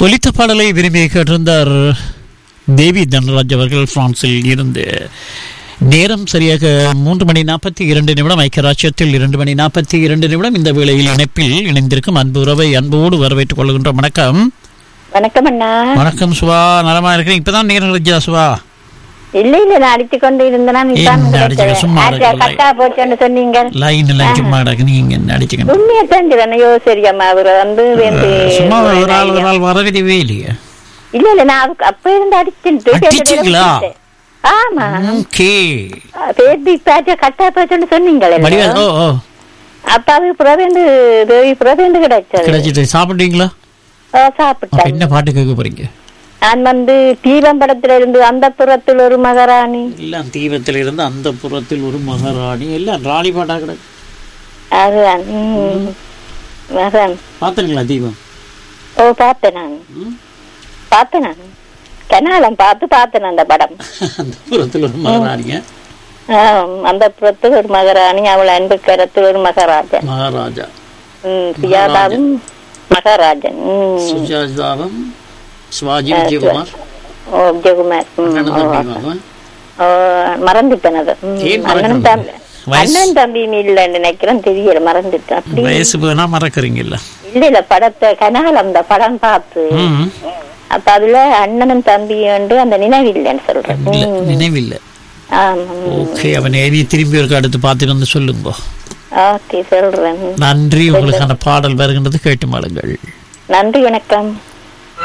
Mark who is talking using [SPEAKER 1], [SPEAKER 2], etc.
[SPEAKER 1] ஒலித்த பாடலை விரும்பி கேட்டிருந்தார் தேவி தனராஜ் அவர்கள் பிரான்சில் இருந்து நேரம் சரியாக மூன்று மணி நாற்பத்தி இரண்டு நிமிடம் ஐக்கியராட்சியத்தில் இரண்டு மணி நாற்பத்தி இரண்டு நிமிடம் இந்த வேளையில் இணைப்பில் இணைந்திருக்கும் அன்பு உறவை அன்போடு வரவேற்றுக் கொள்கின்ற வணக்கம்
[SPEAKER 2] வணக்கம் அண்ணா
[SPEAKER 1] வணக்கம் சுவா நலமா இருக்கிறேன் இப்பதான் நேரம் ரஜா சுவா
[SPEAKER 2] இல்ல இல்ல நான் அடித்து கொண்டு இருந்தேன்
[SPEAKER 1] என்ன அடிச்சுக்க, சும்மா இருக்கல.
[SPEAKER 2] கட்டா போச்சுன்னு சொன்னீங்க
[SPEAKER 1] லைன் எல்லாம் சும்மா கிடக்கு நீங்க என்ன அடிச்சுக்கணும்
[SPEAKER 2] உண்மையை தெரிஞ்சுதானே யோ சரியம்மா அவர் வந்து வந்து
[SPEAKER 1] சும்மா ஒரு ஆள் ஒரு ஆள் வரவே இல்லையே
[SPEAKER 2] இல்ல இல்ல நான் அதுக்கு அப்ப இருந்து அடிச்சுட்டு
[SPEAKER 1] அடிச்சீங்களா?
[SPEAKER 2] ஆமா
[SPEAKER 1] ஓகே
[SPEAKER 2] பேபி பேச்ச கட்டா போச்சுன்னு சொன்னீங்களே
[SPEAKER 1] வடிவா ஓ ஓ
[SPEAKER 2] அப்ப அது புறவேண்டு தேவி புறவேண்டு கிடைச்சது
[SPEAKER 1] கிடைச்சிட்டு சாப்பிட்டீங்களா
[SPEAKER 2] ஆ,
[SPEAKER 1] அப்ப
[SPEAKER 2] சாப்பிட்டேன்
[SPEAKER 1] என்ன பாட்டு கேட்க போறீங்க
[SPEAKER 2] நான் வந்து தீபம் படத்துல இருந்து அந்த புறத்தில் ஒரு மகாராணி
[SPEAKER 1] எல்லாம் தீபத்தில் இருந்து அந்த புறத்தில் ஒரு மகாராணி எல்லாம் ராணி பாட்டா கிடக்கு
[SPEAKER 2] அதுதான் ம். அதான்
[SPEAKER 1] பாத்தீங்களா தீபம்
[SPEAKER 2] ஓ பார்த்தேன் நான் பார்த்தேன் நான் கனாலம் பார்த்து பார்த்தேன் அந்த படம்
[SPEAKER 1] அந்த புறத்தில் ஒரு மகாராணிங்க
[SPEAKER 2] ஆம், அந்த புறத்தில் ஒரு மகாராணி அவள் அன்பு கரத்தில் ஒரு மகாராஜன்
[SPEAKER 1] மகாராஜா
[SPEAKER 2] ம், சுஜாதாவும் மகாராஜன் ம்.
[SPEAKER 1] சுஜாதாவும் சிவாஜி விஜயகுமார்
[SPEAKER 2] ஓ விஜயகுமார் ம்,
[SPEAKER 1] அண்ணனும்
[SPEAKER 2] ஓ,
[SPEAKER 1] தம்பியுமாவா?
[SPEAKER 2] ஓ, மறந்துட்டேன் அது ம்,
[SPEAKER 1] ஏன்
[SPEAKER 2] அண்ணனும்
[SPEAKER 1] மறக்கறது?
[SPEAKER 2] தம்பி
[SPEAKER 1] வயசு-
[SPEAKER 2] அண்ணன் தம்பியும் இல்லைன்னு நினைக்கிறேன் தெரியல மறந்துட்டேன் அப்படி
[SPEAKER 1] வயசு போனா மறக்கறீங்கல்ல
[SPEAKER 2] இல்ல இல்ல படத்தை கனாலம் அந்த படம் பார்த்து
[SPEAKER 1] ம்
[SPEAKER 2] அப்ப அதுல அண்ணனும் தம்பியும் என்று அந்த நினைவில்லைன்னு சொல்றேன்
[SPEAKER 1] இல்ல
[SPEAKER 2] ம்.
[SPEAKER 1] நினைவில்லை
[SPEAKER 2] ஆமா
[SPEAKER 1] ஓகே அவன் நீ திரும்பி ஒரு அடுத்து பார்த்துட்டு வந்து சொல்லுங்க
[SPEAKER 2] ஓகே சொல்றேன்
[SPEAKER 1] நன்றி உங்களுக்கான பாடல் வருகின்றது கேட்டு மாளுங்கள்
[SPEAKER 2] நன்றி வணக்கம்